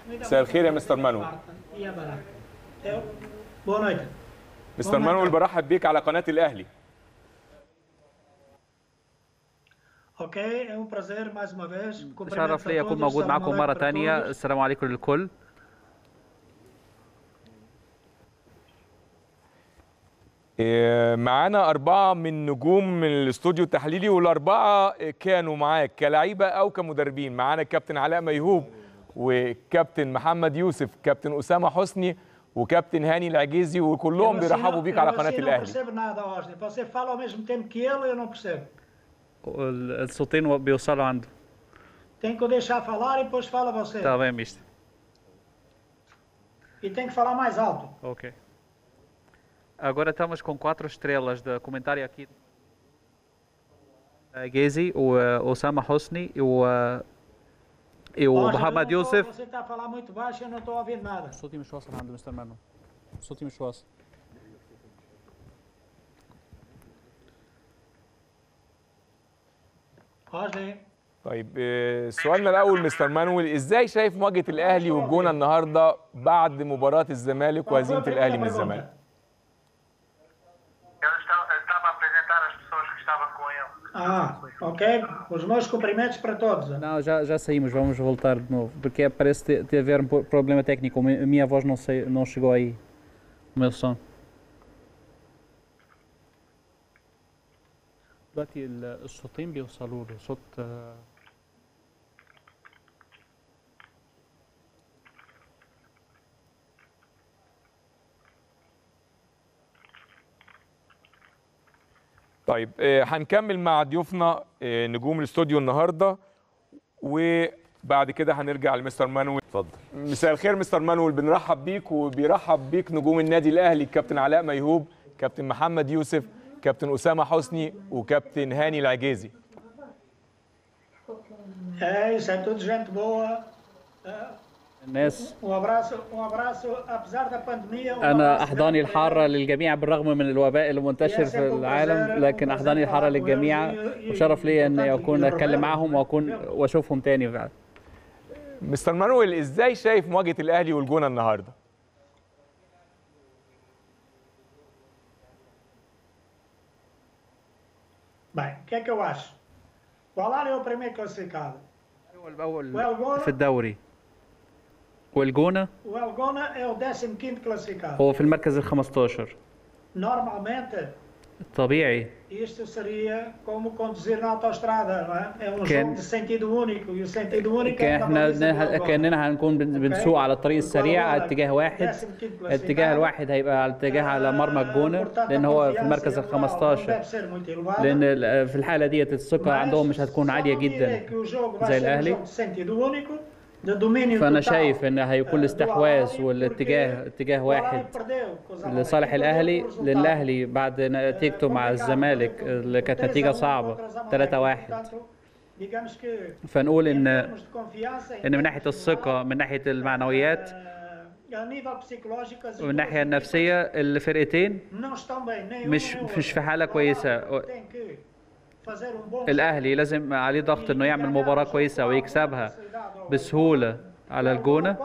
مساء الخير يا مستر مانويل Boa noite. مستر مانويل برحب بيك على قناه الاهلي Ok, é um prazer mais uma vez. Cumprimentos شرف a لي أكون todos, موجود salam معكم alaikum مرة para تانية todos. السلام عليكم للكل إيه، معانا أربعة من نجوم من الاستوديو التحليلي والأربعة كانوا معاك كلعيبة أو كمدربين معانا الكابتن علاء ميهوب وكابتن محمد يوسف كابتن أسامة حسني وكابتن هاني العجيزي وكلهم Eu assim بيرحبوا não- بيك eu على assim قناة não الأهلي percebo nada, Osni. Você fala ao mesmo tempo que ele, eu não percebo. ال- الصوتين بيوصلوا عنده Tem que o deixar falar e depois fala você. تمام مستر E tem que falar mais alto. Ok. Agora estamos com quatro estrelas de comentário aqui. Eh, Gezi, o eh, Osama Hosni e o, eh, e o Osni, eu Mohamed não tô- Youssef. Você está a falar muito baixo e eu não estou ouvindo nada. صوتي مش واصل عند مستر مانو صوتي مش واصل Osni, طيب إيه، سؤالنا الأول مستر مانويل إزاي شايف مواجهة الأهلي والجونة النهاردة بعد مباراة الزمالك qual foi a وهزيمة primeira الأهلي من pergunta? الزمالك Eu estava, eu estava a apresentar as pessoas que estavam com ele. Ah, ok. Os meus cumprimentos para todos. Não, já, já saímos, vamos voltar de novo. Porque parece ter, ter haver um po- problema técnico. Mi- A minha voz não, sei, não chegou aí. O meu som. دلوقتي ال- الصوتين بيوصلوا له صوت آه، طيب آه، هنكمل مع ضيوفنا آه، نجوم الاستوديو النهارده وبعد كده هنرجع لمستر مانويل اتفضل مساء الخير مستر مانويل بنرحب بيك وبيرحب بيك نجوم النادي الاهلي كابتن علاء ميهوب كابتن محمد يوسف كابتن اسامه حسني وكابتن هاني العجيزي É, isso é tudo gente boa. الناس Um abraço, um abraço, apesar da pandemia. Um أنا abraço أحضاني grande para الحارة للجميع بالرغم من الوباء المنتشر في العالم لكن أحضاني الحارة للجميع وشرف لي أن أكون أتكلم معهم وأكون وأشوفهم تاني فعلا مستر مانويل ازاي شايف مواجهه الاهلي والجونه النهارده Bem, o que é que eu acho? O Alar é o primeiro classificado. هو الأول والجونة في الدوري والجونة O Elgona é o 15 classificado. هو في المركز ال 15 Normalmente, طبيعي isto seria como conduzir na autostrada, não é? É um كان- jogo de sentido único. E o sentido único é كان da احنا baliza do نه- Elgona. كاننا هنكون بن- بنسوق على الطريق السريع على اتجاه واحد الاتجاه الواحد هيبقى على اتجاه على مرمى الجونة لان هو في المركز ال 15 لان ال- في الحالة ديت الثقة عندهم مش هتكون عالية جدا زي الأهلي. فانا شايف ان هيكون الاستحواذ والاتجاه اتجاه واحد لصالح الاهلي لان الاهلي بعد نتيجته مع الزمالك اللي كانت نتيجة صعبة 3-1 فنقول ان ان من ناحية الثقة من ناحية المعنويات ومن الناحية النفسية الفرقتين مش مش في حالة كويسة الاهلي لازم عليه ضغط انه يعمل مباراة كويسة ويكسبها بسهولة على الجونة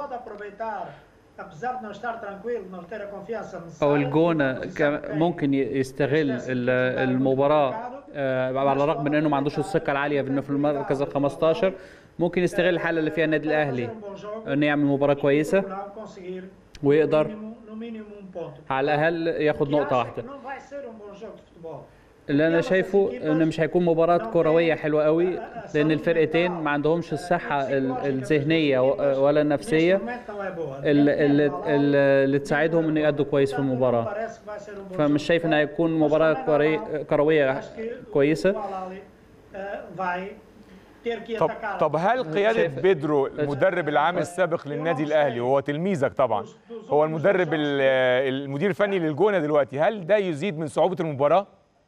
او الجونة ك- ممكن ي- يستغل ال- المباراة آه، على الرغم من انه ما عندوش الثقة العالية بانه في المركز ال 15 ممكن يستغل الحالة اللي فيها النادي الاهلي انه يعمل مباراة كويسة ويقدر على الاقل ياخد نقطة واحدة اللي انا شايفه ان مش هيكون مباراة كروية حلوة قوي لان الفرقتين ما عندهمش الصحة ال- الذهنية و- ولا النفسية اللي, اللي, اللي تساعدهم انه يأدوا كويس في المباراة فمش شايف انها هيكون مباراة كوري- كروية كويسة طب طب هل قياده بيدرو المدرب العام السابق للنادي الاهلي وهو تلميذك طبعا هو المدرب ال- المدير الفني للجونه دلوقتي هل ده يزيد من صعوبه المباراه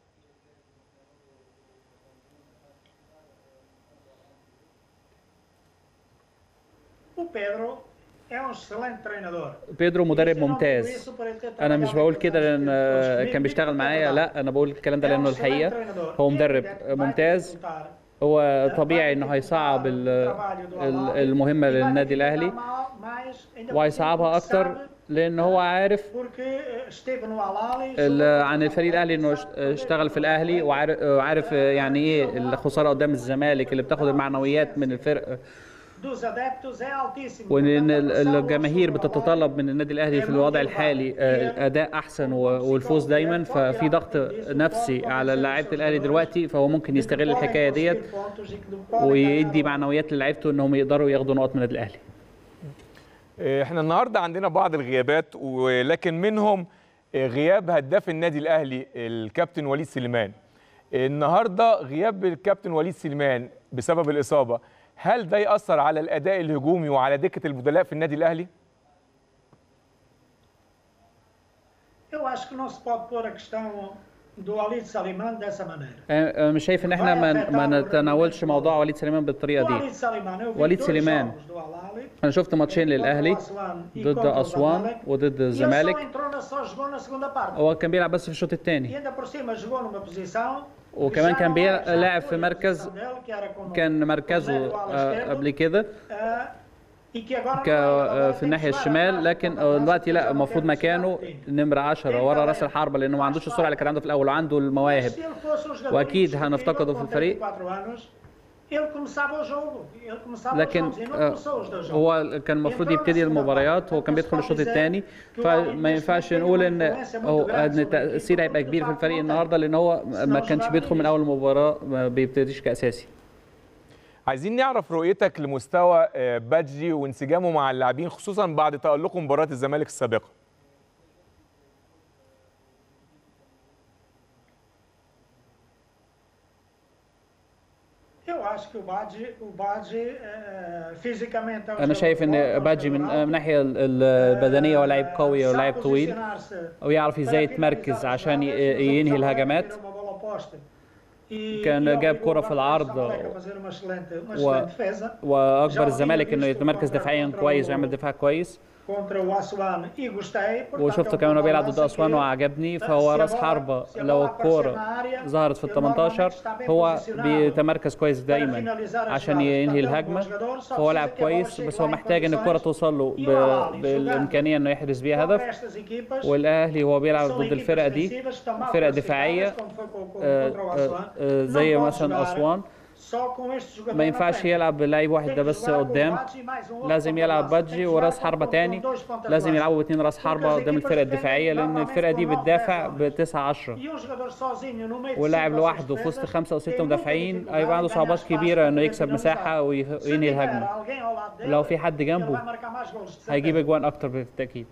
O Pedro é um excelente treinador. بيدرو مدرب ممتاز انا مش بقول كده لان آه، كان بيشتغل معايا لا انا بقول الكلام ده لانه الحقيقة هو مدرب ممتاز هو طبيعي انه هيصعب ال- ال- المهمه للنادي الاهلي وهيصعبها اكتر لان هو عارف ال- عن الفريق الاهلي انه اشت- اشتغل في الاهلي وعارف وعارف يعني ايه الخساره قدام الزمالك اللي بتاخد المعنويات من الفرق وان ال- الجماهير بتتطلب من النادي الاهلي في الوضع الحالي آه، اداء احسن و- والفوز دايما ففي ضغط نفسي على لاعيبه الاهلي دلوقتي فهو ممكن يستغل الحكايه ديت ويدي معنويات للاعيبته انهم يقدروا ياخدوا نقط من النادي الاهلي آه، احنا النهارده عندنا بعض الغيابات ولكن منهم آه، غياب هداف النادي الاهلي الكابتن وليد سليمان النهارده غياب الكابتن وليد سليمان بسبب الاصابه هل ده ياثر على الاداء الهجومي وعلى دكه البدلاء في النادي الاهلي Eu acho que não se pode pôr a questão do Alid Salimán dessa maneira. آه، آه، مش شايف ان احنا ما ما نتناولش موضوع وليد سليمان بالطريقه O دي Alid Salimán, eu vi وليد dois سليمان. jogos do Al-Ahly, انا شفت ماتشين للاهلي contra o Aswan e ضد contra o اسوان Zamalek, وضد e ele só الزمالك entrou na, só jogou na segunda parte. هو كان بيلعب بس في الشوط E الثاني ainda por cima jogou numa posição وكمان que já كان não بيلعب- era- já لاعب foi في a مركز- posição dele, que era como كان como مركزه médio ala آه، esquerdo, قبل كده آه، e que agora ك- não vai, آه، agora في tem الناحيه que jogar الشمال atrás, لكن contra آه، o دلوقتي Vasco, لا já não المفروض quer مكانه velocidade. نمره 10 ورا راس الحربه لانه ما عندوش السرعه اللي كان عنده في الاول وعنده المواهب Se ele fosse um jogador وأكيد indiscutível, هنفتقده في com الفريق. 34 anos, ele começava o jogo. Ele começava لكن os jogos e não آه، começou os dois jogos. هو كان المفروض يبتدي المباريات هو كان بيدخل الشوط الثاني فما ينفعش نقول ان هو ان التاثير هيبقى كبير في الفريق النهارده لان هو ما كانش بيدخل من اول المباراه ما بيبتديش كاساسي عايزين نعرف رؤيتك لمستوى آه، بادجي وانسجامه مع اللاعبين خصوصا بعد تالقه مباراه الزمالك السابقه Eu acho que o Badi, o Badi eh, fisicamente é um انا jogador شايف forte, é ان um باجي jogador من alto. من الناحيه ال- البدنيه هو لاعب قوي sabe ولاعب طويل posicionar-se ويعرف ازاي para يتمركز finalizar عشان ي- as jogadas, ينهي mas الهجمات uma bola oposta. E- كان e جاب obrigou كرة o في Vasco العرض a fazer uma excelente- uma و- excelente defesa. واجبر Já الزمالك انه tinha visto يتمركز contra- دفاعيا contra كويس o- ويعمل دفاع كويس contra o Assuan e gostei. portanto, é وشفته um كمان هو بيلعب ضد balanço اسوان que- وعجبني فهو se a راس bola- حربة se a لو bola aparecer الكورة na área, ظهرت في ال ele 18 normalmente está bem هو posicionado بيتمركز كويس para دايما finalizar as عشان jogadas. ينهي Portanto, é um bom الهجمة jogador, só فهو precisa لاعب que a bola كويس chegue بس lá هو em محتاج ان الكرة condições. توصل له E o ب- Al-Ahly بالامكانية انه يحرز بيها هدف contra estas equipas, والاهلي هو بيلعب são ضد equipas الفرقة دي defensivas, estão mal فرق classificadas, دفاعية como foi com- com- آه، contra o آه، Assuan. آه، Não زي pode مثلا jogar اسوان só com estes jogadores ما na ينفعش frente. يلعب بلعيب واحد Tem ده que بس jogar com قدام Badi mais um outro لازم ponta يلعب de lança. بادجي Tem que وراس jogar حربة com- تاني com dois pontas de لازم lança. يلعبوا باتنين راس حربة قدام الفرقة الدفاعية لأن الفرقة دي بتدافع بتسعة عشرة E um jogador sozinho no meio de ولاعب cinco ou seis لوحده في وسط defesas خمسة أو tem ستة muita مدافعين dificuldade هيبقى عنده em صعوبات ganhar كبيرة espaço إنه para يكسب finalizar. مساحة وي- Se وينهي tiver الهجمة alguém ao lado dele, لو في حد ele جنبه vai marcar mais gols, de هيجيب certeza. اجوان اكتر بالتاكيد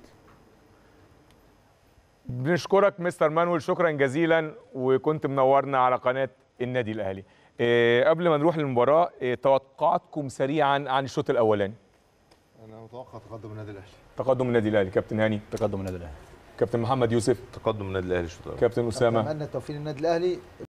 بنشكرك مستر مانويل شكرا جزيلا وكنت منورنا على قناه النادي الاهلي آه، قبل ما نروح للمباراه آه، توقعاتكم سريعا عن الشوط الاولاني انا متوقع تقدم النادي الاهلي تقدم النادي الاهلي كابتن هاني تقدم النادي الاهلي كابتن محمد يوسف تقدم النادي الاهلي الشوط الاول كابتن اسامه اتمنى التوفيق للنادي الاهلي